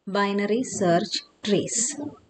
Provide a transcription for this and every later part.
binary search trees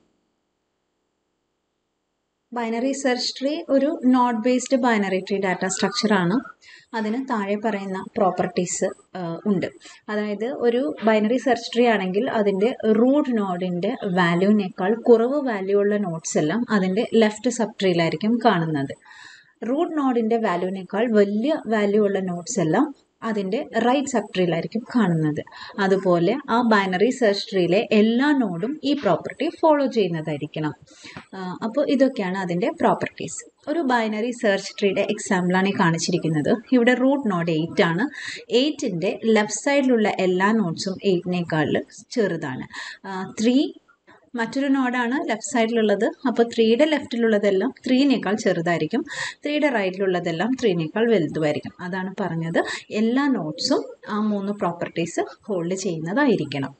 binary search tree ഒരു node based binary tree data സ്ട്രക്ചറാണ് അതിന് താഴെ പറയുന്ന പ്രോപ്പർട്ടീസ് ഉണ്ട് അതായത് ഒരു ബൈനറി സെർച്ച് ട്രീ ആണെങ്കിൽ അതിൻ്റെ റൂട്ട് നോഡിൻ്റെ വാല്യൂവിനേക്കാൾ കുറവ് വാല്യൂ ഉള്ള നോട്ട്സ് എല്ലാം അതിൻ്റെ ലെഫ്റ്റ് സബ് ട്രീയിലായിരിക്കും കാണുന്നത് റൂട്ട് നോഡിൻ്റെ വാല്യൂവിനേക്കാൾ വലിയ വാല്യൂ ഉള്ള നോട്ട്സ് എല്ലാം അതിൻ്റെ റൈറ്റ് സബ് ട്രീയിലായിരിക്കും കാണുന്നത് അതുപോലെ ആ ബൈനറി സെർച്ച് ട്രീയിലെ എല്ലാ നോഡും ഈ പ്രോപ്പർട്ടി ഫോളോ ചെയ്യുന്നതായിരിക്കണം അപ്പോൾ ഇതൊക്കെയാണ് അതിൻ്റെ പ്രോപ്പർട്ടീസ് ഒരു ബൈനറി സെർച്ച് ട്രീയുടെ എക്സാമ്പിളാണ് ഈ കാണിച്ചിരിക്കുന്നത് ഇവിടെ റൂട്ട് നോഡ് എയ്റ്റ് ആണ് എയ്റ്റിൻ്റെ ലെഫ്റ്റ് സൈഡിലുള്ള എല്ലാ നോട്ട്സും എയ്റ്റിനേക്കാളിൽ ചെറുതാണ് ത്രീ മറ്റൊരു നോഡാണ് ലെഫ്റ്റ് സൈഡിലുള്ളത് അപ്പോൾ ത്രീയുടെ ലെഫ്റ്റിലുള്ളതെല്ലാം ത്രീനേക്കാൾ ചെറുതായിരിക്കും ത്രീയുടെ റൈറ്റിലുള്ളതെല്ലാം ത്രീനേക്കാൾ വലുതുമായിരിക്കും അതാണ് പറഞ്ഞത് എല്ലാ നോട്ട്സും ആ മൂന്ന് പ്രോപ്പർട്ടീസ് ഹോൾഡ് ചെയ്യുന്നതായിരിക്കണം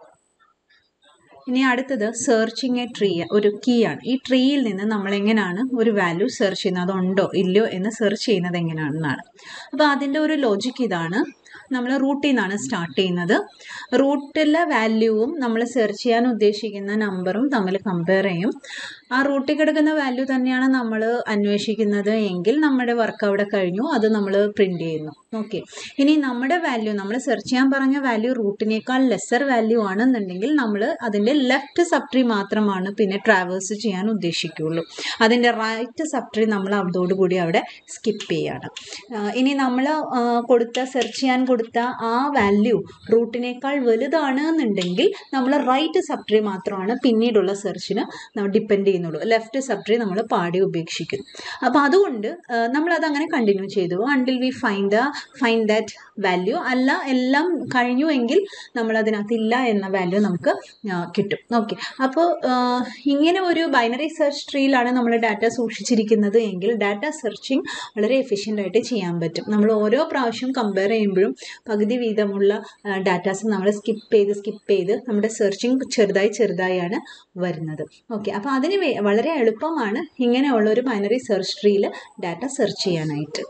ഇനി അടുത്തത് സെർച്ചിങ് എ ട്രീ ഒരു കീ ആണ് ഈ ട്രീയിൽ നിന്ന് നമ്മൾ എങ്ങനെയാണ് ഒരു വാല്യൂ സെർച്ച് ചെയ്യുന്നത് അതുണ്ടോ ഇല്ലയോ എന്ന് സെർച്ച് ചെയ്യുന്നത് എങ്ങനെയാണെന്നാണ് അപ്പോൾ അതിൻ്റെ ഒരു ലോജിക്ക് ഇതാണ് നമ്മൾ റൂട്ടിൽ നിന്നാണ് സ്റ്റാർട്ട് ചെയ്യുന്നത് റൂട്ടിലെ വാല്യൂവും നമ്മൾ സെർച്ച് ചെയ്യാൻ ഉദ്ദേശിക്കുന്ന നമ്പറും തമ്മിൽ കമ്പയർ ചെയ്യും ആ റൂട്ടിൽ കിടക്കുന്ന വാല്യൂ തന്നെയാണ് നമ്മൾ അന്വേഷിക്കുന്നത് എങ്കിൽ നമ്മുടെ വർക്ക് അവിടെ കഴിഞ്ഞു അത് നമ്മൾ പ്രിന്റ് ചെയ്യുന്നു ഓക്കെ ഇനി നമ്മുടെ വാല്യൂ നമ്മൾ സെർച്ച് ചെയ്യാൻ പറഞ്ഞ വാല്യൂ റൂട്ടിനേക്കാൾ ലെസർ വാല്യൂ ആണെന്നുണ്ടെങ്കിൽ നമ്മൾ അതിൻ്റെ ലെഫ്റ്റ് സബ് ട്രീ മാത്രമാണ് പിന്നെ ട്രാവേഴ്സ് ചെയ്യാൻ ഉദ്ദേശിക്കുകയുള്ളൂ അതിൻ്റെ റൈറ്റ് സബ് ട്രീ നമ്മൾ അതോടുകൂടി അവിടെ സ്കിപ്പ് ചെയ്യാണ് ഇനി നമ്മൾ കൊടുത്ത സെർച്ച് ചെയ്യാൻ കൊടുത്ത ആ വാല്യൂ റൂട്ടിനേക്കാൾ വലുതാണ് എന്നുണ്ടെങ്കിൽ നമ്മൾ റൈറ്റ് സബ് ട്രീ മാത്രമാണ് പിന്നീടുള്ള സെർച്ചിന് നമ്മൾ ഡിപ്പെൻഡ് ചെയ്യുന്നുള്ളൂ ലെഫ്റ്റ് സബ് ട്രീ നമ്മൾ പാടി ഉപേക്ഷിക്കും അപ്പോൾ അതുകൊണ്ട് നമ്മളത് അങ്ങനെ കണ്ടിന്യൂ ചെയ്തു until we find the find that value അല്ല എല്ലാം കഴിഞ്ഞു എങ്കിൽ നമ്മൾ അതിനകത്ത് ഇല്ല എന്ന വാല്യൂ നമുക്ക് കിട്ടും ഓക്കെ അപ്പോൾ ഇങ്ങനെ ഒരു ബൈനറി സെർച്ച് ട്രീയിലാണ് നമ്മൾ ഡാറ്റ സൂക്ഷിച്ചിരിക്കുന്നത് എങ്കിൽ ഡാറ്റ സെർച്ചിങ് വളരെ എഫിഷ്യൻ്റ് ആയിട്ട് ചെയ്യാൻ പറ്റും നമ്മൾ ഓരോ പ്രാവശ്യം കമ്പയർ ചെയ്യുമ്പോഴും പകുതി വീതമുള്ള ഡാറ്റാസ് നമ്മൾ സ്കിപ്പ് ചെയ്ത് സ്കിപ്പ് ചെയ്ത് നമ്മുടെ സെർച്ചിങ് ചെറുതായി ചെറുതായാണ് വരുന്നത് ഓക്കെ അപ്പോൾ അതിന് വളരെ എളുപ്പമാണ് ഇങ്ങനെയുള്ള ഒരു ബൈനറി സെർച്ച് ട്രീയിൽ ഡാറ്റ സെർച്ച് ചെയ്യാനായിട്ട്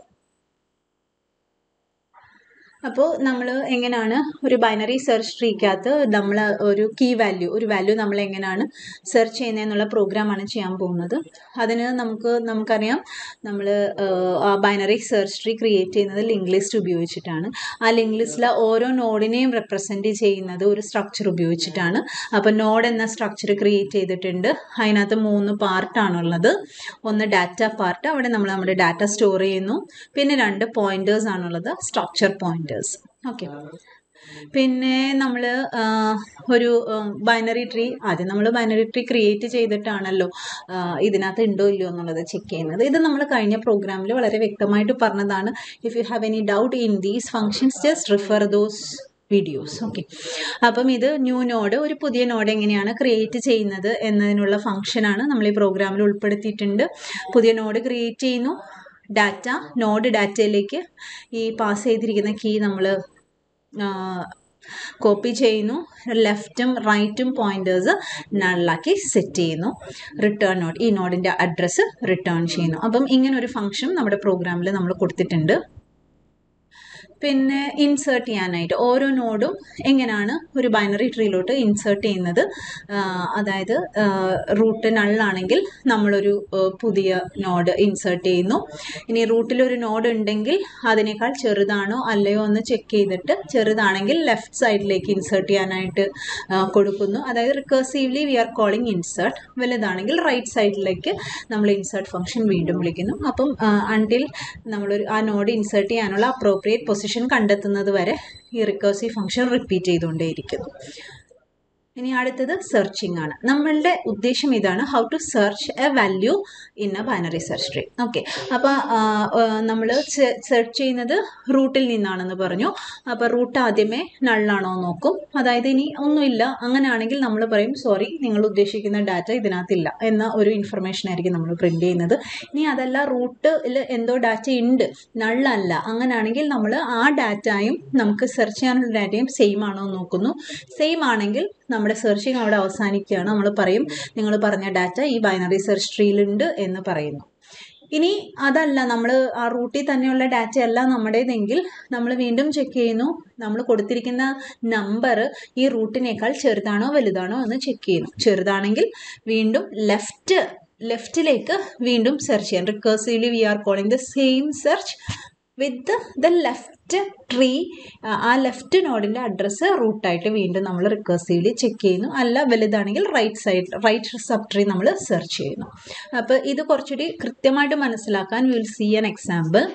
അപ്പോൾ നമ്മൾ എങ്ങനെയാണ് ഒരു ബൈനറി സെർച്ച് ട്രീക്കകത്ത് നമ്മൾ ഒരു കീ വാല്യൂ ഒരു വാല്യൂ നമ്മൾ എങ്ങനെയാണ് സെർച്ച് ചെയ്യുന്നതെന്നുള്ള പ്രോഗ്രാമാണ് ചെയ്യാൻ പോകുന്നത് അതിന് നമുക്ക് നമുക്കറിയാം നമ്മൾ ആ ബൈനറി സെർച്ച് ട്രീ ക്രിയേറ്റ് ചെയ്യുന്നത് ലിങ്ക് ലിസ്റ്റ് ഉപയോഗിച്ചിട്ടാണ് ആ ലിങ്ക് ലിസ്റ്റിലെ ഓരോ നോഡിനെയും റെപ്രസെൻറ്റ് ചെയ്യുന്നത് ഒരു സ്ട്രക്ചർ ഉപയോഗിച്ചിട്ടാണ് അപ്പോൾ നോഡ് എന്ന സ്ട്രക്ചർ ക്രിയേറ്റ് ചെയ്തിട്ടുണ്ട് അതിനകത്ത് മൂന്ന് പാർട്ടാണുള്ളത് ഒന്ന് ഡാറ്റ പാർട്ട് അവിടെ നമ്മൾ നമ്മുടെ ഡാറ്റ സ്റ്റോർ ചെയ്യുന്നു പിന്നെ രണ്ട് പോയിന്റേഴ്സ് ആണുള്ളത് സ്ട്രക്ചർ പോയിന്റേഴ്സ് ഓക്കെ പിന്നെ നമ്മൾ ഒരു ബൈനറി ട്രീ ആദ്യം നമ്മൾ ബൈനറി ട്രീ ക്രിയേറ്റ് ചെയ്തിട്ടാണല്ലോ ഇതിനകത്ത് ഉണ്ടോ ഇല്ലയോ എന്നുള്ളത് ചെക്ക് ചെയ്യുന്നത് ഇത് നമ്മൾ കഴിഞ്ഞ പ്രോഗ്രാമിൽ വളരെ വ്യക്തമായിട്ട് പറഞ്ഞതാണ് if you have any doubt in these functions just refer those videos okay അപ്പം ഇത് ന്യൂ നോഡ് ഒരു പുതിയ നോഡ് എങ്ങനെയാണ് ക്രിയേറ്റ് ചെയ്യുന്നത് എന്നതിനുള്ള ഫംഗ്ഷനാണ് നമ്മൾ ഈ പ്രോഗ്രാമിൽ ഉൾപ്പെടുത്തിയിട്ടുണ്ട് പുതിയ നോഡ് ക്രിയേറ്റ് ചെയ്യുന്നു ഡാറ്റ നോഡ് ഡാറ്റയിലേക്ക് ഈ പാസ് ചെയ്തിരിക്കുന്ന കീ നമ്മൾ കോപ്പി ചെയ്യുന്നു ലെഫ്റ്റും റൈറ്റും പോയിന്റേഴ്സ് നള്ളാക്കി സെറ്റ് ചെയ്യുന്നു റിട്ടേൺ നോഡ് ഈ നോഡിൻ്റെ അഡ്രസ്സ് റിട്ടേൺ ചെയ്യുന്നു അപ്പം ഇങ്ങനെ ഒരു ഫംഗ്ഷൻ നമ്മുടെ പ്രോഗ്രാമിൽ നമ്മൾ കൊടുത്തിട്ടുണ്ട് പിന്നെ ഇൻസേർട്ട് ചെയ്യാനായിട്ട് ഓരോ നോഡും എങ്ങനെയാണ് ഒരു ബൈനറി ട്രീയിലോട്ട് ഇൻസേർട്ട് ചെയ്യുന്നത് അതായത് റൂട്ട് നള്ളാണെങ്കിൽ നമ്മളൊരു പുതിയ നോഡ് ഇൻസേർട്ട് ചെയ്യുന്നു ഇനി റൂട്ടിൽ ഒരു നോഡ് ഉണ്ടെങ്കിൽ അതിനേക്കാൾ ചെറുതാണോ അല്ലയോ എന്ന് ചെക്ക് ചെയ്തിട്ട് ചെറുതാണെങ്കിൽ ലെഫ്റ്റ് സൈഡിലേക്ക് ഇൻസേർട്ട് ചെയ്യാനായിട്ട് കൊടുക്കുന്നു അതായത് recursively we are calling insert വലുതാണെങ്കിൽ റൈറ്റ് സൈഡിലേക്ക് നമ്മൾ ഇൻസേർട്ട് ഫംഗ്ഷൻ വീണ്ടും വിളിക്കുന്നു അപ്പം അണ്ടിൽ നമ്മളൊരു ആ നോഡ് ഇൻസേർട്ട് ചെയ്യാനുള്ള അപ്രോപ്രിയേറ്റ് പൊസിഷൻ കണ്ടെത്തുന്നത് വരെ ഈ റിക്കേഴ്സീവ് ഫംഗ്ഷൻ റിപ്പീറ്റ് ചെയ്തുകൊണ്ടേയിരിക്കുന്നു ഇനി അടുത്തത് സെർച്ചിങ് ആണ് നമ്മളുടെ ഉദ്ദേശം ഇതാണ് how to search a value in a binary search tree okay അപ്പോൾ നമ്മൾ സെർച്ച് ചെയ്യുന്നത് റൂട്ടിൽ നിന്നാണെന്ന് പറഞ്ഞു അപ്പോൾ റൂട്ട് ആദ്യമേ നള്ളാണോ നോക്കും അതായത് ഇനി ഒന്നുമില്ല അങ്ങനെയാണെങ്കിൽ നമ്മൾ പറയും സോറി നിങ്ങൾ ഉദ്ദേശിക്കുന്ന ഡാറ്റ ഇതിനകത്തില്ല എന്ന ഒരു ഇൻഫർമേഷൻ ആയിരിക്കും നമ്മൾ പ്രിന്റ് ചെയ്യുന്നത് ഇനി അതല്ല റൂട്ടിൽ എന്തോ ഡാറ്റ ഉണ്ട് നള്ളല്ല അങ്ങനെയാണെങ്കിൽ നമ്മൾ ആ ഡാറ്റയും നമുക്ക് സെർച്ച് ചെയ്യാനുള്ള ഡാറ്റയും സെയിം ആണോ എന്ന് നോക്കുന്നു സെയിം ആണെങ്കിൽ നമ്മുടെ സെർച്ചിങ് അവിടെ അവസാനിക്കുകയാണ് നമ്മൾ പറയും നിങ്ങൾ പറഞ്ഞ ഡാറ്റ ഈ ബൈനറി സെർച്ച് ട്രീയിലുണ്ട് എന്ന് പറയുന്നു ഇനി അതല്ല നമ്മൾ ആ റൂട്ടിൽ തന്നെയുള്ള ഡാറ്റ അല്ല നമ്മുടേതെങ്കിൽ നമ്മൾ വീണ്ടും ചെക്ക് ചെയ്യുന്നു നമ്മൾ കൊടുത്തിരിക്കുന്ന നമ്പർ ഈ റൂട്ടിനേക്കാൾ ചെറുതാണോ വലുതാണോ എന്ന് ചെക്ക് ചെയ്യുന്നു ചെറുതാണെങ്കിൽ വീണ്ടും ലെഫ്റ്റ് ലെഫ്റ്റിലേക്ക് വീണ്ടും സെർച്ച് ചെയ്യാം recursively we are calling the same search with the left tree ആ ലെഫ്റ്റ് നോഡിൻ്റെ അഡ്രസ്സ് റൂട്ടായിട്ട് വീണ്ടും നമ്മൾ റിക്കേഴ്സീവ്ലി ചെക്ക് ചെയ്യുന്നു അല്ല വലുതാണെങ്കിൽ right side right subtree നമ്മൾ സെർച്ച് ചെയ്യുന്നു അപ്പോൾ ഇത് കുറച്ചുകൂടി കൃത്യമായിട്ട് മനസ്സിലാക്കാൻ വിൽ സി എൻ എക്സാമ്പിൾ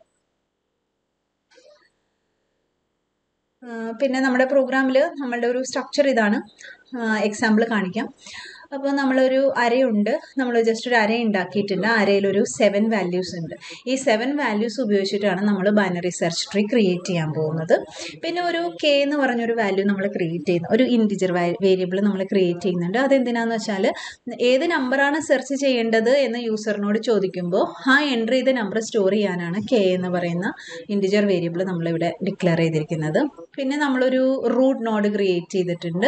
പിന്നെ നമ്മുടെ പ്രോഗ്രാമിൽ നമ്മളുടെ ഒരു സ്ട്രക്ചർ ഇതാണ് എക്സാമ്പിൾ കാണിക്കാം അപ്പോൾ നമ്മളൊരു അരയുണ്ട് നമ്മൾ ജസ്റ്റ് ഒരു അര ഉണ്ടാക്കിയിട്ടുണ്ട് അരയിലൊരു സെവൻ വാല്യൂസ് ഉണ്ട് ഈ സെവൻ വാല്യൂസ് ഉപയോഗിച്ചിട്ടാണ് നമ്മൾ ബൈനറി സെർച്ച് ട്രീ ക്രിയേറ്റ് ചെയ്യാൻ പോകുന്നത് പിന്നെ ഒരു കെ എന്ന് പറഞ്ഞൊരു വാല്യൂ നമ്മൾ ക്രിയേറ്റ് ചെയ്യുന്നു ഒരു ഇൻറ്റിജർ വേരിയബിൾ നമ്മൾ ക്രിയേറ്റ് ചെയ്യുന്നുണ്ട് അതെന്തിനാന്ന് വെച്ചാൽ ഏത് നമ്പറാണ് സെർച്ച് ചെയ്യേണ്ടത് എന്ന് യൂസറിനോട് ചോദിക്കുമ്പോൾ ആ എൻട്രി ചെയ്ത നമ്പർ സ്റ്റോർ ചെയ്യാനാണ് കെ എന്ന് പറയുന്ന ഇൻറ്റിജർ വേരിയബിൾ നമ്മളിവിടെ ഡിക്ലെയർ ചെയ്തിരിക്കുന്നത് പിന്നെ നമ്മളൊരു റൂട്ട് നോഡ് ക്രിയേറ്റ് ചെയ്തിട്ടുണ്ട്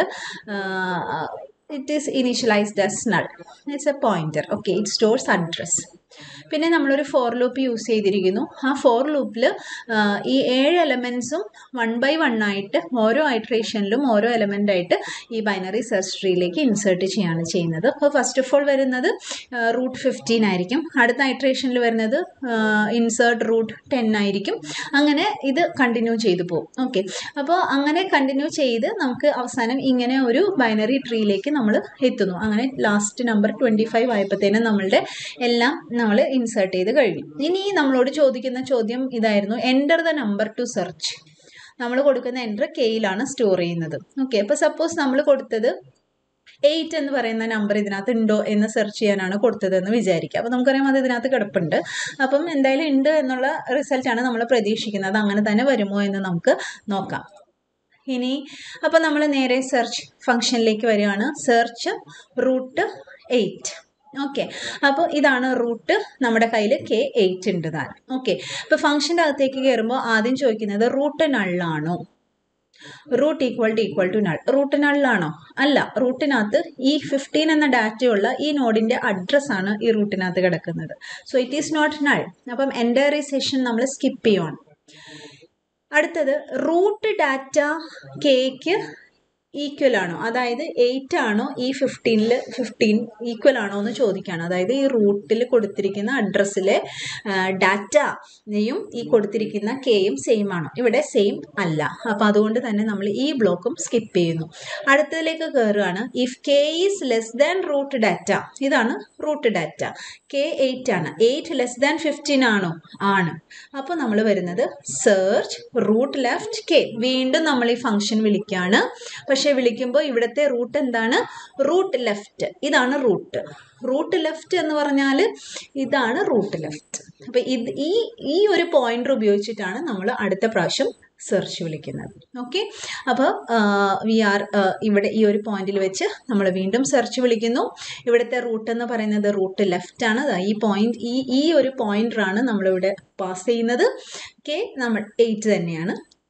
it is initialized as null it's a pointer okay it stores address പിന്നെ നമ്മളൊരു ഫോർ ലൂപ്പ് യൂസ് ചെയ്തിരിക്കുന്നു ആ ഫോർ ലൂപ്പിൽ ഈ ഏഴ് എലമെൻസും വൺ ബൈ വൺ ആയിട്ട് ഓരോ ഐട്രേഷനിലും ഓരോ എലമെൻ്റ് ആയിട്ട് ഈ ബൈനറി സെർച്ച് ട്രീയിലേക്ക് ഇൻസേർട്ട് ചെയ്യാണ് ചെയ്യുന്നത് അപ്പോൾ ഫസ്റ്റ് ഓഫ് ഓൾ വരുന്നത് റൂട്ട് ഫിഫ്റ്റീൻ ആയിരിക്കും അടുത്ത ഐട്രേഷനിൽ വരുന്നത് ഇൻസേർട്ട് റൂട്ട് ടെൻ ആയിരിക്കും അങ്ങനെ ഇത് കണ്ടിന്യൂ ചെയ്തു പോകും ഓക്കെ അപ്പോൾ അങ്ങനെ കണ്ടിന്യൂ ചെയ്ത് നമുക്ക് അവസാനം ഇങ്ങനെ ഒരു ബൈനറി ട്രീയിലേക്ക് നമ്മൾ എത്തുന്നു അങ്ങനെ ലാസ്റ്റ് നമ്പർ ട്വൻറ്റി ഫൈവ് ആയപ്പോഴത്തേനും നമ്മളുടെ എല്ലാം നമ്മൾ ഇൻസേർട്ട് ചെയ്ത് കഴിഞ്ഞു ഇനി നമ്മളോട് ചോദിക്കുന്ന ചോദ്യം ഇതായിരുന്നു enter the number to search നമ്മൾ കൊടുക്കുന്ന എൻ്റർ കെയിലാണ് സ്റ്റോർ ചെയ്യുന്നത് ഓക്കെ അപ്പോൾ സപ്പോസ് നമ്മൾ കൊടുത്തത് എയ്റ്റ് എന്ന് പറയുന്ന നമ്പർ ഇതിനകത്ത് ഉണ്ടോ എന്ന് സെർച്ച് ചെയ്യാനാണ് കൊടുത്തതെന്ന് വിചാരിക്കുക അപ്പോൾ നമുക്കറിയാം അത് ഇതിനകത്ത് കിടപ്പുണ്ട് അപ്പം എന്തായാലും ഉണ്ട് എന്നുള്ള റിസൾട്ടാണ് നമ്മൾ പ്രതീക്ഷിക്കുന്നത് അങ്ങനെ തന്നെ വരുമോ എന്ന് നമുക്ക് നോക്കാം ഇനി അപ്പോൾ നമ്മൾ നേരെ സെർച്ച് ഫംഗ്ഷനിലേക്ക് വരികയാണ് സെർച്ച് റൂട്ട് എയ്റ്റ് ഓക്കെ അപ്പോൾ ഇതാണ് റൂട്ട് നമ്മുടെ കയ്യിൽ കെ എയ്റ്റ് ഉണ്ട് താൻ ഓക്കെ അപ്പോൾ ഫംഗ്ഷൻ്റെ അകത്തേക്ക് കയറുമ്പോൾ ആദ്യം ചോദിക്കുന്നത് റൂട്ട് നള്ളാണോ root equal to equal to null root നള്ളാണോ അല്ല റൂട്ടിനകത്ത് ഈ ഫിഫ്റ്റീൻ എന്ന ഡാറ്റയുള്ള ഈ നോഡിൻ്റെ അഡ്രസ്സാണ് ഈ റൂട്ടിനകത്ത് കിടക്കുന്നത് so it is not null അപ്പം എൻറ്റയറൈസേഷൻ നമ്മൾ സ്കിപ്പ് ചെയ്യുവാണ് അടുത്തത് റൂട്ട് ഡാറ്റ കേക്ക് ഈക്വൽ ആണോ അതായത് എയ്റ്റ് ആണോ ഈ ഫിഫ്റ്റീനിൽ ഫിഫ്റ്റീൻ ഈക്വൽ ആണോ എന്ന് ചോദിക്കുകയാണ് അതായത് ഈ റൂട്ടിൽ കൊടുത്തിരിക്കുന്ന അഡ്രസ്സിലെ ഡാറ്റയും ഈ കൊടുത്തിരിക്കുന്ന കെയും സെയിം ആണോ ഇവിടെ സെയിം അല്ല അപ്പോൾ അതുകൊണ്ട് തന്നെ നമ്മൾ ഈ ബ്ലോക്കും സ്കിപ്പ് ചെയ്യുന്നു അടുത്തതിലേക്ക് കയറുകയാണ് if K is less than root data ഇതാണ് റൂട്ട് ഡാറ്റ കെ എയ്റ്റ് ആണ് എയ്റ്റ് ലെസ് ദാൻ ഫിഫ്റ്റീൻ ആണോ ആണ് അപ്പോൾ നമ്മൾ വരുന്നത് സെർച്ച് റൂട്ട് ലെഫ്റ്റ് കെ വീണ്ടും നമ്മൾ ഈ ഫംഗ്ഷൻ വിളിക്കുകയാണ് പക്ഷേ വിളിക്കുമ്പോൾ ഇവിടുത്തെ റൂട്ട് എന്താണ് റൂട്ട് ലെഫ്റ്റ് ഇതാണ് റൂട്ട് റൂട്ട് ലെഫ്റ്റ് എന്ന് പറഞ്ഞാൽ ഇതാണ് റൂട്ട് ലെഫ്റ്റ് അപ്പോൾ ഇത് ഈ ഈ ഒരു പോയിന്റർ ഉപയോഗിച്ചിട്ടാണ് നമ്മൾ അടുത്ത പ്രാവശ്യം സെർച്ച് വിളിക്കുന്നത് ഓക്കെ അപ്പോൾ വി ആർ ഇവിടെ ഈ ഒരു പോയിന്റിൽ വെച്ച് നമ്മൾ വീണ്ടും സെർച്ച് വിളിക്കുന്നു ഇവിടുത്തെ റൂട്ട് എന്ന് പറയുന്നത് റൂട്ട് ലെഫ്റ്റ് ആണ് ഈ പോയിന്റ് ഈ ഈ ഒരു പോയിന്ററാണ് നമ്മളിവിടെ പാസ് ചെയ്യുന്നത് ഓക്കെ നമ്മൾ എയ്റ്റ് തന്നെയാണ്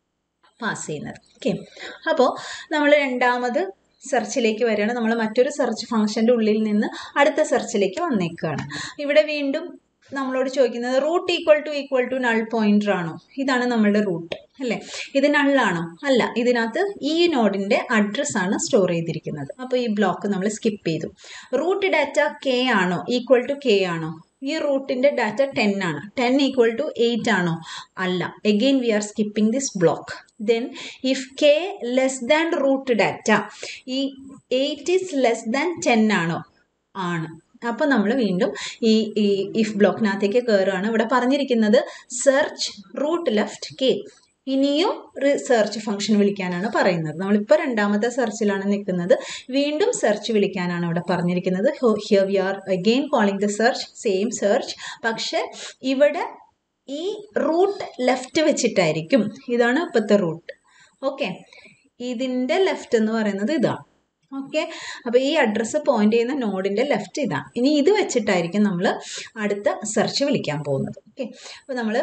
പാസ് ചെയ്യുന്നത് ഓക്കെ അപ്പോൾ നമ്മൾ രണ്ടാമത് സെർച്ചിലേക്ക് വരികയാണ് നമ്മൾ മറ്റൊരു സെർച്ച് ഫംഗ്ഷൻ്റെ ഉള്ളിൽ നിന്ന് അടുത്ത സെർച്ചിലേക്ക് വന്നേക്കുകയാണ് ഇവിടെ വീണ്ടും നമ്മളോട് ചോദിക്കുന്നത് root equal to equal to null pointer ആണോ ഇതാണ് നമ്മളുടെ റൂട്ട് അല്ലേ ഇത് നള്ളാണോ അല്ല ഇതിനകത്ത് ഈ നോഡിൻ്റെ അഡ്രസ്സാണ് സ്റ്റോർ ചെയ്തിരിക്കുന്നത് അപ്പോൾ ഈ ബ്ലോക്ക് നമ്മൾ സ്കിപ്പ് ചെയ്തു റൂട്ട് ഡാറ്റ കെ ആണോ ഈക്വൽ ടു കെ ആണോ ഈ റൂട്ടിൻ്റെ ഡാറ്റ ടെൻ ആണ് ടെൻ ഈക്വൽ ടു എയ്റ്റ് ആണോ അല്ല again we are skipping this block then if K less than root data ഈ eight is less than ten ആണോ ആണ് അപ്പോൾ നമ്മൾ വീണ്ടും ഈ ഈ ഇഫ് ബ്ലോക്കിനകത്തേക്ക് കയറുകയാണ് ഇവിടെ പറഞ്ഞിരിക്കുന്നത് സെർച്ച് റൂട്ട് ലെഫ്റ്റ് കെ ഇനിയും സെർച്ച് ഫംഗ്ഷൻ വിളിക്കാനാണ് പറയുന്നത് നമ്മളിപ്പോൾ രണ്ടാമത്തെ സെർച്ചിലാണ് നിൽക്കുന്നത് വീണ്ടും സെർച്ച് വിളിക്കാനാണ് ഇവിടെ പറഞ്ഞിരിക്കുന്നത് here we are again calling the search same search പക്ഷെ ഇവിടെ ഈ റൂട്ട് ലെഫ്റ്റ് വെച്ചിട്ടായിരിക്കും ഇതാണ് ഇപ്പോഴത്തെ റൂട്ട് ഓക്കെ ഇതിൻ്റെ ലെഫ്റ്റ് എന്ന് പറയുന്നത് ഇതാണ് ഓക്കെ അപ്പോൾ ഈ അഡ്രസ്സ് പോയിന്റ് ചെയ്യുന്ന നോഡിൻ്റെ ലെഫ്റ്റ് ഇതാണ് ഇനി ഇത് വെച്ചിട്ടായിരിക്കും നമ്മൾ അടുത്ത സെർച്ച് വിളിക്കാൻ പോകുന്നത് ഓക്കെ അപ്പോൾ നമ്മൾ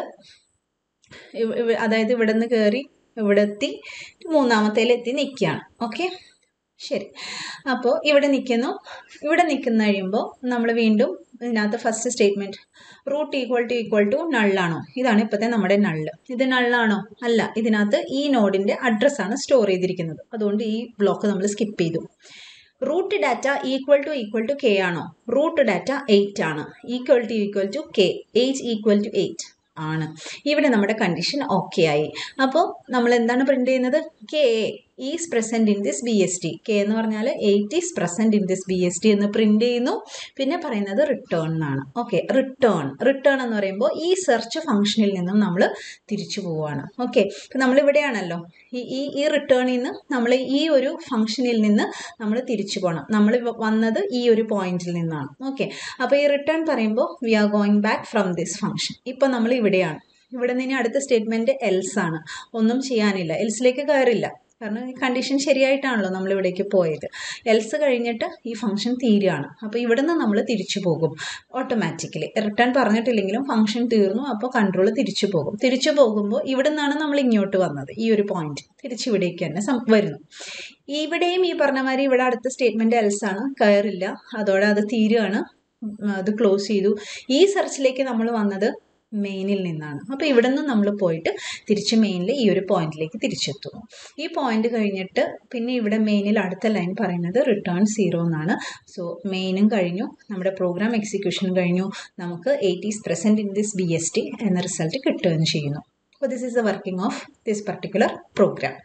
അതായത് ഇവിടെ നിന്ന് കയറി ഇവിടെ എത്തി മൂന്നാമത്തേലെത്തി നിൽക്കുകയാണ് ഓക്കെ ശരി അപ്പോൾ ഇവിടെ നിൽക്കുന്നു ഇവിടെ നിൽക്കുന്ന കഴിയുമ്പോൾ നമ്മൾ വീണ്ടും ഇതിനകത്ത് first statement root equal to equal to നള്ളാണോ ഇതാണ് ഇപ്പോഴത്തെ നമ്മുടെ നള്ള് ഇത് നള്ളാണോ അല്ല ഇതിനകത്ത് ഈ നോഡിൻ്റെ അഡ്രസ്സാണ് സ്റ്റോർ ചെയ്തിരിക്കുന്നത് അതുകൊണ്ട് ഈ ബ്ലോക്ക് നമ്മൾ സ്കിപ്പ് ചെയ്തു root data equal to equal to K ആണോ റൂട്ട് ഡാറ്റ എയ്റ്റ് ആണ് equal to equal to K eight equal to eight ആണ് ഇവിടെ നമ്മുടെ കണ്ടീഷൻ ഓക്കെ ആയി അപ്പോൾ നമ്മൾ എന്താണ് പ്രിന്റ് ചെയ്യുന്നത് K is present in this B S T K എന്ന് പറഞ്ഞാൽ eight is present in this B S T എന്ന് പ്രിന്റ് ചെയ്യുന്നു പിന്നെ പറയുന്നത് റിട്ടേൺ എന്നാണ് ഓക്കെ റിട്ടേൺ റിട്ടേൺ എന്ന് പറയുമ്പോൾ ഈ സെർച്ച് ഫംഗ്ഷനിൽ നിന്നും നമ്മൾ തിരിച്ചു പോവുകയാണ് ഓക്കെ ഇപ്പം നമ്മളിവിടെയാണല്ലോ ഈ ഈ ഈ റിട്ടേണിൽ നിന്ന് നമ്മൾ ഈ ഒരു ഫംഗ്ഷനിൽ നിന്ന് നമ്മൾ തിരിച്ചു പോകണം നമ്മൾ വന്നത് ഈ ഒരു പോയിന്റിൽ നിന്നാണ് ഓക്കെ അപ്പോൾ ഈ റിട്ടേൺ പറയുമ്പോൾ we are going back from this function ഇപ്പോൾ നമ്മൾ ഇവിടെയാണ് ഇവിടെ നിന്ന് അടുത്ത സ്റ്റേറ്റ്മെൻറ്റ് എൽസ് ആണ് ഒന്നും ചെയ്യാനില്ല എൽസിലേക്ക് കയറില്ല കാരണം ഈ കണ്ടീഷൻ ശരിയായിട്ടാണല്ലോ നമ്മൾ ഇവിടേക്ക് പോയത് എൽസ് കഴിഞ്ഞിട്ട് ഈ ഫംഗ്ഷൻ തീരുകയാണ് അപ്പോൾ ഇവിടെ നിന്ന് നമ്മൾ തിരിച്ചു പോകും ഓട്ടോമാറ്റിക്കലി റിട്ടേൺ പറഞ്ഞിട്ടില്ലെങ്കിലും ഫംഗ്ഷൻ തീർന്നു അപ്പോൾ കൺട്രോൾ തിരിച്ചു പോകും തിരിച്ചു പോകുമ്പോൾ ഇവിടെ നിന്നാണ് നമ്മൾ ഇങ്ങോട്ട് വന്നത് ഈ ഒരു പോയിന്റ് തിരിച്ച് ഇവിടേക്ക് തന്നെ സം- വരുന്നു ഇവിടെയും ഈ പറഞ്ഞ മാതിരി ഇവിടെ അടുത്ത സ്റ്റേറ്റ്മെന്റ് എൽസ് ആണ് കയറില്ല അതോടെ അത് തീരുകയാണ് ഉം, അത് ക്ലോസ് ചെയ്തു ഈ സെർച്ചിലേക്ക് നമ്മൾ വന്നത് മെയിനിൽ നിന്നാണ് അപ്പോൾ ഇവിടെ നിന്ന് നമ്മൾ പോയിട്ട് തിരിച്ച് മെയിനിൽ ഈ ഒരു പോയിന്റിലേക്ക് തിരിച്ചെത്തുന്നു ഈ പോയിന്റ് കഴിഞ്ഞിട്ട് പിന്നെ ഇവിടെ മെയിനിൽ അടുത്ത ലൈൻ പറയുന്നത് റിട്ടേൺ സീറോ എന്നാണ് സോ മെയിനും കഴിഞ്ഞു നമ്മുടെ പ്രോഗ്രാം എക്സിക്യൂഷൻ കഴിഞ്ഞു നമുക്ക് eight is present in this B S T എന്ന റിസൾട്ട് കിട്ടുകയും ചെയ്യുന്നു അപ്പോൾ this is the working of this particular program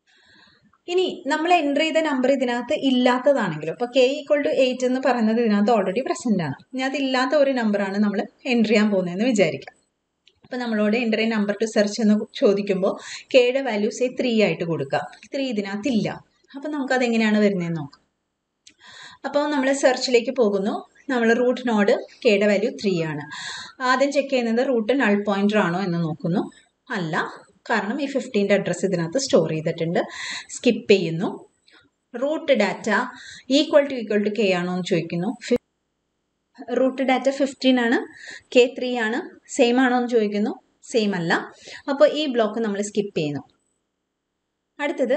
ഇനി നമ്മൾ എൻ്റർ ചെയ്ത നമ്പർ ഇതിനകത്ത് ഇല്ലാത്തതാണെങ്കിലും ഇപ്പോൾ കെ ഈക്വൾ ടു എയ്റ്റ് എന്ന് പറയുന്നത് ഇതിനകത്ത് ഓൾറെഡി പ്രസൻ്റ് ആണ് ഇതിനകത്ത് ഇല്ലാത്ത ഒരു നമ്പറാണ് നമ്മൾ എൻ്റർ ചെയ്യാൻ പോകുന്നതെന്ന് വിചാരിക്കാം അപ്പോൾ നമ്മളോട് എൻ്റർ ചെയ്യ നമ്പർ ടു സെർച്ച് എന്ന് ചോദിക്കുമ്പോൾ കെയുടെ വാല്യൂ സേ ത്രീ ആയിട്ട് കൊടുക്കാം ത്രീ ഇതിനകത്ത് ഇല്ല അപ്പോൾ നമുക്കത് എങ്ങനെയാണ് വരുന്നതെന്ന് നോക്കാം അപ്പോൾ നമ്മൾ സെർച്ചിലേക്ക് പോകുന്നു നമ്മൾ റൂട്ട് നോഡ് കെയുടെ വാല്യൂ ത്രീ ആണ് ആദ്യം ചെക്ക് ചെയ്യുന്നത് റൂട്ട് നൾ പോയിന്റർ ആണോ എന്ന് നോക്കുന്നു അല്ല കാരണം ഈ ഫിഫ്റ്റീൻ്റെ അഡ്രസ്സ് ഇതിനകത്ത് സ്റ്റോർ ചെയ്തിട്ടുണ്ട് സ്കിപ്പ് ചെയ്യുന്നു root data equal to equal to K ആണോ എന്ന് ചോദിക്കുന്നു റൂട്ട് ഡാറ്റ ഫിഫ്റ്റീൻ ആണ് കെ ത്രീ ആണ് സെയിം ആണോ എന്ന് ചോദിക്കുന്നു സെയിം അല്ല അപ്പോൾ ഈ ബ്ലോക്ക് നമ്മൾ സ്കിപ്പ് ചെയ്യുന്നു അടുത്തത്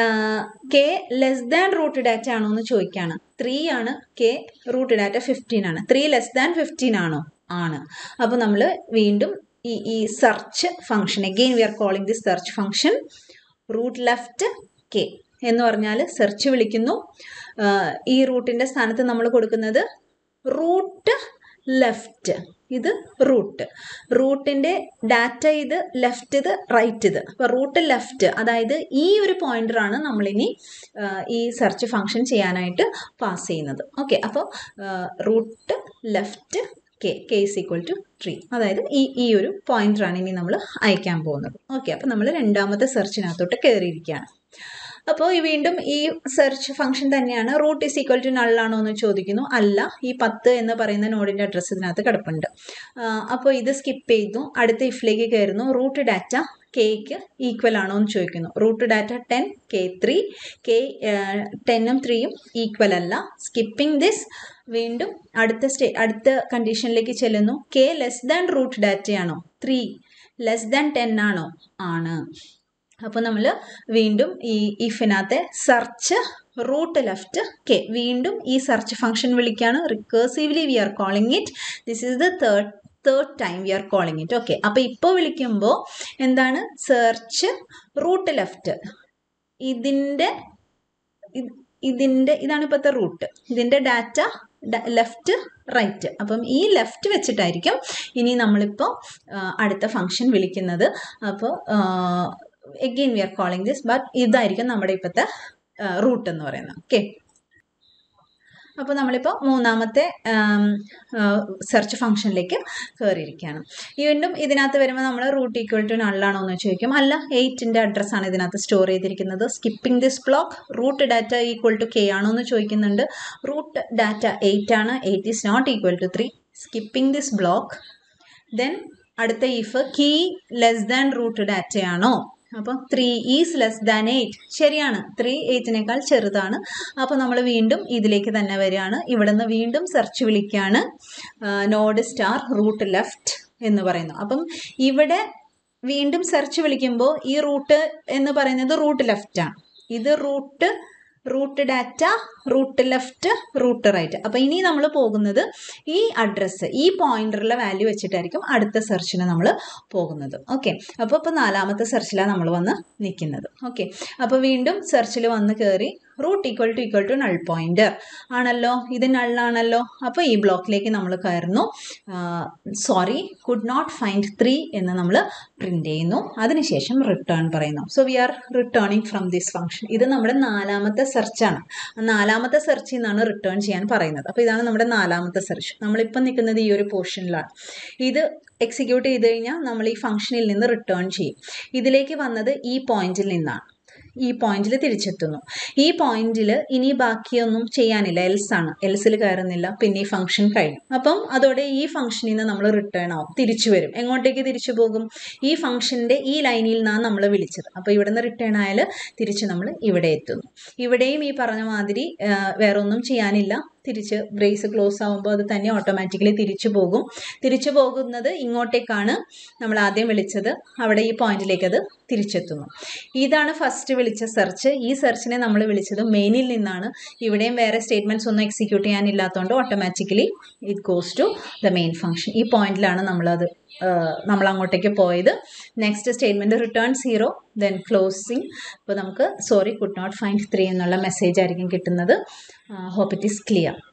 K less than root data ആണോ എന്ന് ചോദിക്കുകയാണ് ത്രീ ആണ് കെ റൂട്ട് ഡാറ്റ ഫിഫ്റ്റീൻ ആണ് ത്രീ ലെസ് ദാൻ ഫിഫ്റ്റീൻ ആണോ ആണ് അപ്പോൾ നമ്മൾ വീണ്ടും ഈ ഈ search function again we are calling this search function root left K എന്ന് പറഞ്ഞാൽ സെർച്ച് വിളിക്കുന്നു ആ, ഈ റൂട്ടിൻ്റെ സ്ഥാനത്ത് നമ്മൾ കൊടുക്കുന്നത് റൂട്ട് ലെഫ്റ്റ് ഇത് റൂട്ട് റൂട്ടിൻ്റെ ഡാറ്റ ഇത് ലെഫ്റ്റ് ഇത് റൈറ്റ് ഇത് അപ്പോൾ റൂട്ട് ലെഫ്റ്റ് അതായത് ഈ ഒരു പോയിന്ററാണ് നമ്മളിനി ആ, ഈ സെർച്ച് ഫംഗ്ഷൻ ചെയ്യാനായിട്ട് പാസ് ചെയ്യുന്നത് ഓക്കെ അപ്പോൾ root left k k is equal to tree അതായത് ഈ ഈ ഒരു പോയിന്ററാണ് ഇനി നമ്മൾ അയക്കാൻ പോകുന്നത് ഓക്കെ അപ്പോൾ നമ്മൾ രണ്ടാമത്തെ സെർച്ചിനകത്തോട്ട് കയറിയിരിക്കുകയാണ് അപ്പോൾ ഈ വീണ്ടും ഈ സെർച്ച് ഫംഗ്ഷൻ തന്നെയാണ് റൂട്ട് ഇസ് ഈക്വൽ ടു നള്ളാണോ എന്ന് ചോദിക്കുന്നു അല്ല ഈ പത്ത് എന്ന് പറയുന്ന നോഡിൻ്റെ അഡ്രസ്സ് ഇതിനകത്ത് കിടപ്പുണ്ട് അപ്പോൾ ഇത് സ്കിപ്പ് ചെയ്തു അടുത്ത ഇഫിലേക്ക് കയറുന്നു റൂട്ട് ഡാറ്റ കെക്ക് ഈക്വൽ ആണോ എന്ന് ചോദിക്കുന്നു root data ten k three k ടെന്നും ത്രീയും ഈക്വൽ അല്ല സ്കിപ്പിംഗ് ദിസ് വീണ്ടും അടുത്ത സ്റ്റേ അടുത്ത കണ്ടീഷനിലേക്ക് ചെല്ലുന്നു കെ ലെസ് ദാൻ റൂട്ട് ഡാറ്റയാണോ ത്രീ ലെസ് ദാൻ ടെൻ ആണോ ആണ് അപ്പോൾ നമ്മൾ വീണ്ടും ഈ ഇഫിനകത്തെ സെർച്ച് റൂട്ട് ലെഫ്റ്റ് കെ വീണ്ടും ഈ സെർച്ച് ഫംഗ്ഷൻ വിളിക്കുകയാണ് recursively we are calling it this is the third third time we are calling it okay അപ്പോൾ ഇപ്പോൾ വിളിക്കുമ്പോൾ എന്താണ് സെർച്ച് റൂട്ട് ലെഫ്റ്റ് ഇതിൻ്റെ ഇത്- ഇതിൻ്റെ ഇതാണ് ഇപ്പോഴത്തെ റൂട്ട് ഇതിൻ്റെ ഡാറ്റ ലെഫ്റ്റ് റൈറ്റ് അപ്പം ഈ ലെഫ്റ്റ് വെച്ചിട്ടായിരിക്കും ഇനി നമ്മളിപ്പോൾ അടുത്ത ഫംഗ്ഷൻ വിളിക്കുന്നത് അപ്പോൾ again we are calling this but ഇതായിരിക്കും നമ്മുടെ ഇപ്പോഴത്തെ റൂട്ട് എന്ന് പറയുന്നത് ഓക്കെ അപ്പോൾ നമ്മളിപ്പോൾ മൂന്നാമത്തെ സെർച്ച് ഫംഗ്ഷനിലേക്ക് കയറിയിരിക്കുകയാണ് വീണ്ടും ഇതിനകത്ത് വരുമ്പോൾ നമ്മൾ റൂട്ട് ഈക്വൽ ടു നള്ളാണോ എന്ന് ചോദിക്കും അല്ല എയ്റ്റിൻ്റെ അഡ്രസ്സാണ് ഇതിനകത്ത് സ്റ്റോർ ചെയ്തിരിക്കുന്നത് skipping this block root data equal to K ആണോ എന്ന് ചോദിക്കുന്നുണ്ട് റൂട്ട് ഡാറ്റ എയ്റ്റ് ആണ് eight is not equal to three skipping this block then അടുത്ത if key less than root ഡാറ്റയാണോ അപ്പം three is less than eight ശരിയാണ് three എയ്റ്റിനേക്കാൾ ചെറുതാണ് അപ്പോൾ നമ്മൾ വീണ്ടും ഇതിലേക്ക് തന്നെ വരികയാണ് ഇവിടെ നിന്ന് വീണ്ടും സെർച്ച് വിളിക്കുകയാണ് നോഡ് സ്റ്റാർ റൂട്ട് ലെഫ്റ്റ് എന്ന് പറയുന്നു അപ്പം ഇവിടെ വീണ്ടും സെർച്ച് വിളിക്കുമ്പോൾ ഈ റൂട്ട് എന്ന് പറയുന്നത് റൂട്ട് ലെഫ്റ്റ് ആണ് ഇത് root root data root left root right അപ്പോൾ ഇനി നമ്മൾ പോകുന്നത് ഈ അഡ്രസ്സ് ഈ പോയിന്ററിലെ വാല്യൂ വെച്ചിട്ടായിരിക്കും അടുത്ത സെർച്ചിന് നമ്മൾ പോകുന്നത് ഓക്കെ അപ്പോൾ ഇപ്പോൾ നാലാമത്തെ സെർച്ചിലാണ് നമ്മൾ വന്ന് നിൽക്കുന്നത് ഓക്കെ അപ്പോൾ വീണ്ടും സെർച്ചിൽ വന്ന് കയറി root equal to equal to null pointer ആണല്ലോ ഇത് നള്ളാണല്ലോ അപ്പോൾ ഈ ബ്ലോക്കിലേക്ക് നമ്മൾ കയറുന്നു sorry could not find three എന്ന് നമ്മൾ പ്രിന്റ് ചെയ്യുന്നു അതിനുശേഷം റിട്ടേൺ പറയുന്നു so we are returning from this function ഇത് നമ്മുടെ നാലാമത്തെ സെർച്ചാണ് നാലാമത്തെ സെർച്ചിൽ നിന്നാണ് റിട്ടേൺ ചെയ്യാൻ പറയുന്നത് അപ്പോൾ ഇതാണ് നമ്മുടെ നാലാമത്തെ സെർച്ച് നമ്മളിപ്പം നിൽക്കുന്നത് ഈ ഒരു പോർഷനിലാണ് ഇത് എക്സിക്യൂട്ട് ചെയ്ത് കഴിഞ്ഞാൽ നമ്മൾ ഈ ഫംഗ്ഷനിൽ നിന്ന് റിട്ടേൺ ചെയ്യും ഇതിലേക്ക് വന്നത് ഈ പോയിന്റിൽ നിന്നാണ് ഈ പോയിന്റിൽ തിരിച്ചെത്തുന്നു ഈ പോയിന്റിൽ ഇനി ബാക്കിയൊന്നും ചെയ്യാനില്ല എൽസ് ആണ് എൽസിൽ കയറുന്നില്ല പിന്നെ ഈ ഫംഗ്ഷൻ കഴിഞ്ഞു അപ്പം അതോടെ ഈ ഫംഗ്ഷനിൽ നിന്ന് നമ്മൾ റിട്ടേൺ ആവും തിരിച്ചു വരും എങ്ങോട്ടേക്ക് തിരിച്ചു പോകും ഈ ഫംഗ്ഷന്റെ ഈ ലൈനിൽ നിന്നാണ് നമ്മൾ വിളിച്ചത് അപ്പോൾ ഇവിടെ നിന്ന് റിട്ടേൺ ആയാൽ തിരിച്ച് നമ്മൾ ഇവിടെ എത്തുന്നു ഇവിടെയും ഈ പറഞ്ഞ മാതിരി വേറെ ഒന്നും ചെയ്യാനില്ല തിരിച്ച് ബ്രേസ് ക്ലോസ് ആകുമ്പോൾ അത് തന്നെ ഓട്ടോമാറ്റിക്കലി തിരിച്ചു പോകും തിരിച്ചു പോകുന്നത് ഇങ്ങോട്ടേക്കാണ് നമ്മൾ ആദ്യം വിളിച്ചത് അവിടെ ഈ പോയിന്റിലേക്ക് അത് തിരിച്ചെത്തുന്നു ഇതാണ് ഫസ്റ്റ് വിളിച്ച സെർച്ച് ഈ സെർച്ചിനെ നമ്മൾ വിളിച്ചത് മെയിനിൽ നിന്നാണ് ഇവിടെയും വേറെ സ്റ്റേറ്റ്മെന്റ്സ് ഒന്നും എക്സിക്യൂട്ട് ചെയ്യാനില്ലാത്തതുകൊണ്ട് automatically it goes to the main function ഈ പോയിന്റിലാണ് നമ്മളത് നമ്മൾ അങ്ങോട്ടേക്ക് പോയത് next statement return zero then closing അപ്പോൾ നമുക്ക് sorry could not find three എന്നുള്ള മെസ്സേജ് ആയിരിക്കും കിട്ടുന്നത് ഹോപ്പ് ഇറ്റ് ഈസ് ക്ലിയർ